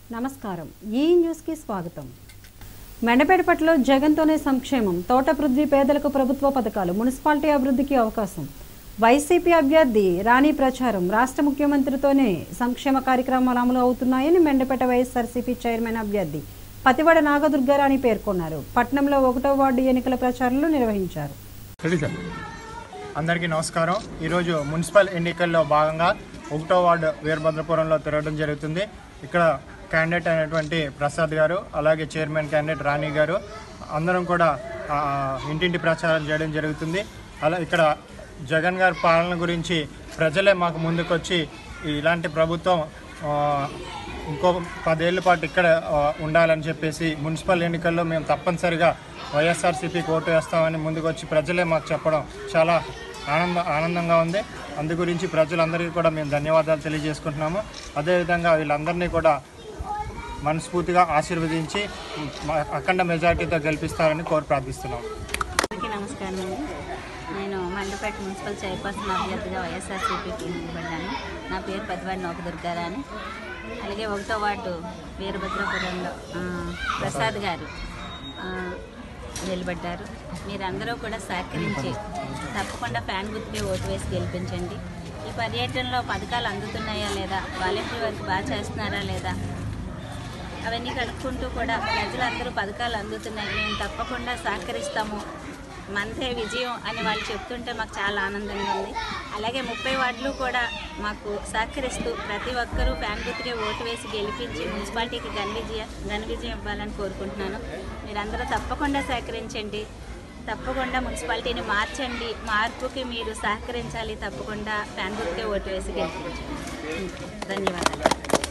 నమస్కారం ఈ న్యూస్కి స్వాగతం మెండపేటపట్లో జగన్తోనే సంక్షేమం తోట పృథ్వీ పేదలకు ప్రభుత్వ పథకాలు మున్సిపాలిటీ అభివృద్ధికి అవకాశం వైసీపీ అభ్యర్థి రాణి ప్రచారం రాష్ట్ర ముఖ్యమంత్రితోనే సంక్షేమ కార్యక్రమాలు అమలు అవుతున్నాయని మెండపేట వైఎస్ఆర్సీపీ చైర్మన్ అభ్యర్థి పతివడ నాగదుర్గారాణి పేర్కొన్నారు పట్నంలో ఒకటో వార్డు ఎన్నికల ప్రచారంలో నిర్వహించారు రెడీ సార్ అందరికీ నమస్కారం ఈరోజు మున్సిపల్ ఎన్నికల్లో భాగంగా ఒకటో వార్డు వీరభద్రపురంలో తిరగడం జరుగుతుంది ఇక్కడ క్యాండిడేట్ అయినటువంటి ప్రసాద్ గారు అలాగే చైర్మన్ క్యాండిడేట్ రాణి గారు అందరం కూడా ఆ, ఇంటింటి ప్రచారం చేయడం జరుగుతుంది అలా ఇక్కడ జగన్ గారి పాలన గురించి ప్రజలే మాకు ముందుకొచ్చి ఇలాంటి ప్రభుత్వం ఆ, ఇంకో పదేళ్ల పాటు ఇక్కడ ఆ, ఉండాలని చెప్పేసి మున్సిపల్ ఎన్నికల్లో మేము తప్పనిసరిగా వైఎస్ఆర్సీపీకి ఓటు వేస్తామని ముందుకు వచ్చి ప్రజలే మాకు చెప్పడం చాలా ఆనంద ఆనందంగా ఉంది అందు గురించి ప్రజలందరికీ కూడా మేము ధన్యవాదాలు తెలియజేసుకుంటున్నాము అదేవిధంగా వీళ్ళందరినీ కూడా మనస్ఫూర్తిగా ఆశీర్వదించి మ- అఖండ మెజార్టీతో గెలిపిస్తారని కోరి ప్రార్థిస్తున్నాము అందరికీ నమస్కారం అండి నేను మండపేట మున్సిపల్ చైర్పర్సన్ అభ్యర్థిగా వైఎస్ఆర్సీపీకి నిలబడ్డాను నా పేరు పదివాడి నోక దుర్గారాని అలాగే ఒకటో వార్డు వీరభద్రపురంలో ఆ, ప్రసాద్ గారు ఆ, నిలబడ్డారు మీరందరూ కూడా సహకరించి తప్పకుండా ఫ్యాన్ గుర్తుకే ఓటు వేసి గెలిపించండి ఈ పర్యటనలో పథకాలు అందుతున్నాయా లేదా వాలంటీర్ వర్క్ బాగా చేస్తున్నారా లేదా అవన్నీ కనుక్కుంటూ కూడా ప్రజలందరూ పథకాలు అందుతున్నాయి మేము తప్పకుండా సహకరిస్తాము మనదే విజయం అని వాళ్ళు చెప్తుంటే మాకు చాలా ఆనందంగా ఉంది అలాగే ముప్పై వార్డులు కూడా మాకు సహకరిస్తూ ప్రతి ఒక్కరూ ఫ్యాన్ గుర్తుకే ఓటు వేసి గెలిపించి మున్సిపాలిటీకి ఘన విజయం ఘన విజయం ఇవ్వాలని కోరుకుంటున్నాను మీరందరూ తప్పకుండా సహకరించండి తప్పకుండా మున్సిపాలిటీని మార్చండి మార్పుకి మీరు సహకరించాలి తప్పకుండా ఫ్యాన్ గుర్తుకే ఓటు వేసి గెలిపించండి ధన్యవాదాలు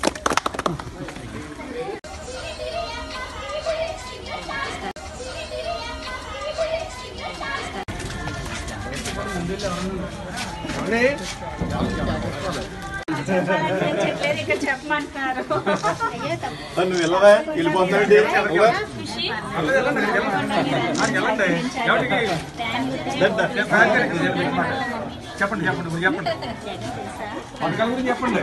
చెప్పేది ఇక్కడ చెప్పమంటున్నారు నువ్వు వెళ్ళవా వెళ్ళిపోతాడు చెప్పండి చెప్పండి మీరు చెప్పండి పథకాల గురించి చెప్పండి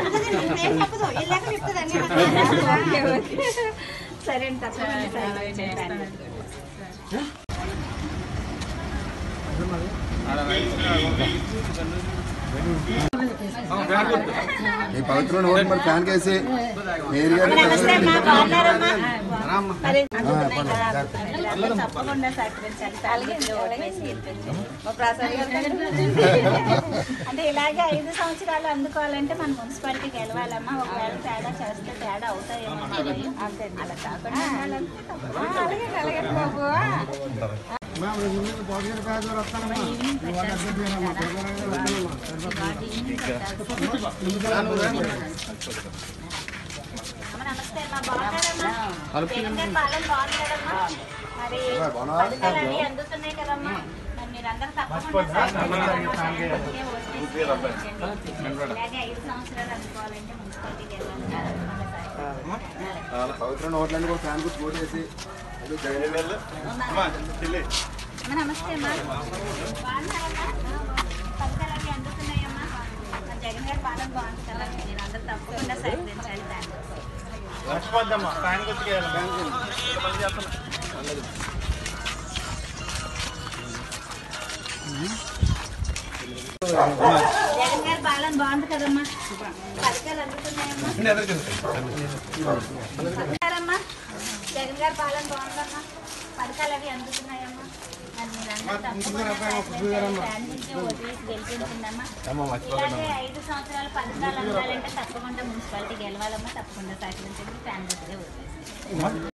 సరే అండి తప్పకుండా చేస్తాను నీ పవిత్రమైన ఓటు మరి ఫ్యాన్ కేసి మీరు గారు నమస్తే అమ్మా బాగున్నారమ్మా మరి అందరూ తప్పకుండా సహకరించాలి తాలిగడ్డలో ఓటేసి గెలిపించండి. మా ప్రసాద్ గారు అంటే ఇలాగే ఐదు సంవత్సరాలు అందుకోవాలంటే మన మున్సిపాలిటీ గెలవాలమ్మా ఒకవేళ తేడా చేస్తే తేడా అవుతాయేమో మా భయం. అలా కాకుండా ఉండాలంటే తప్పకుండా. అలాగే అలాగే బాబు అమ్మ నమస్తే అమ్మా బాగున్నారమ్మా జగన్ పాలన బాగున్నారమ్మా మరి పథకాలన్నీ అందుతున్నాయి కదమ్మా మరి మీరందరూ తప్పకుండా సహకరించాలి. Okay, okay. ఇలాగే ఐదు సంవత్సరాలు అందుకోవాలంటే మున్సిపాలిటీకి వెళ్ళాలి తప్పకుండా సహకరించాలి. పవిత్రమైన ఓట్లన్నీ కూడా ఫ్యాన్ గుర్తు ఓటేసి అదే జగన్ అమ్మా నమస్తే అమ్మా బాగున్నారమ్మా పథకాలన్నీ అందుతున్నాయమ్మా మరి జగన్ గారి పాలన బాగుంది కదా మీరందరూ తప్పకుండా సహకరించాలి దాన్ని మర్చిపోద్దమ్మా ఫ్యాన్ గుర్తుకే జగన్ గారి పాలన బాగుంది కదమ్మా పథకాలు అందుతున్నాయమ్మా పథకాలమ్మా జగన్ గారి పాలన బాగుందమ్మా పథకాలు అవి అందుతున్నాయమ్మా మరి మీరందరూ తప్పకుండా సహకరించాలి. ఫ్యాన్ నుంచి ఓటు వేసి గెలిపించిందమ్మా ఇలాగే ఐదు సంవత్సరాల పథకాలు అందాలంటే తప్పకుండా మున్సిపాలిటీ గెలవాలమ్మా తప్పకుండా సహకరించండి ఫ్యాన్ గుర్తుగా ఓటు వేసి